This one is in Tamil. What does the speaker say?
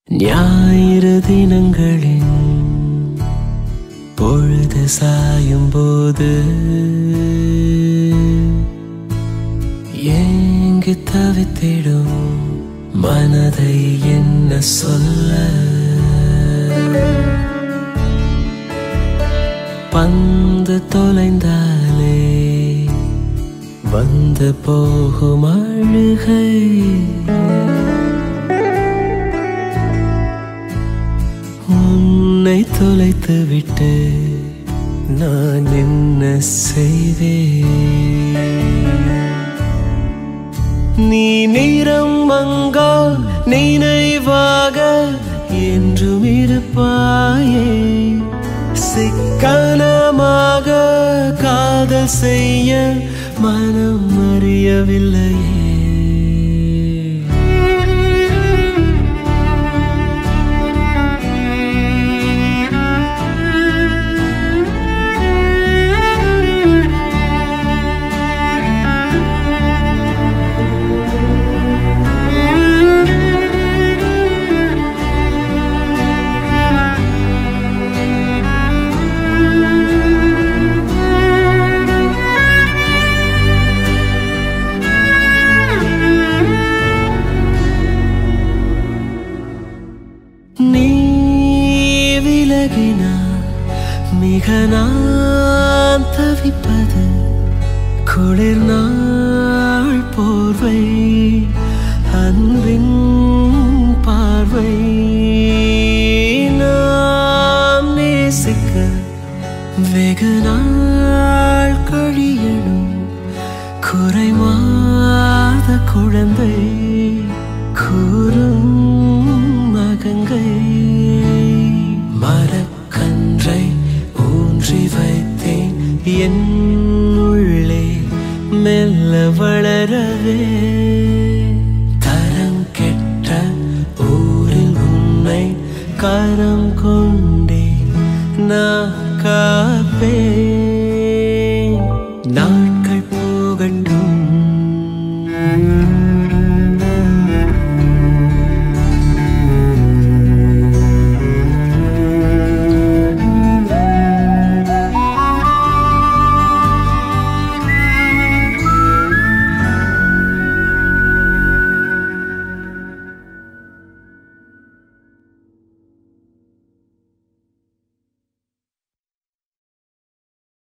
ஞாயிறு தினங்களின் பொழுது சாயும் போது ஏங்கி தவித்திடும் மனதை என்ன சொல்ல பந்து தொலைந்தாலே வந்து போகும் அழுகை உன்னை தொலைத்து விட்டு நான் என்ன செய்வேன் நீ நிறம் மங்கா நினைவாக என்றும் இருப்பாயே சிக்கனமாக காதல் செய்ய மனம் அறியவில்லையே நீ விலகினால் மிக நான் தவிப்பது குளிர் நாள் போர்வை அன்பின்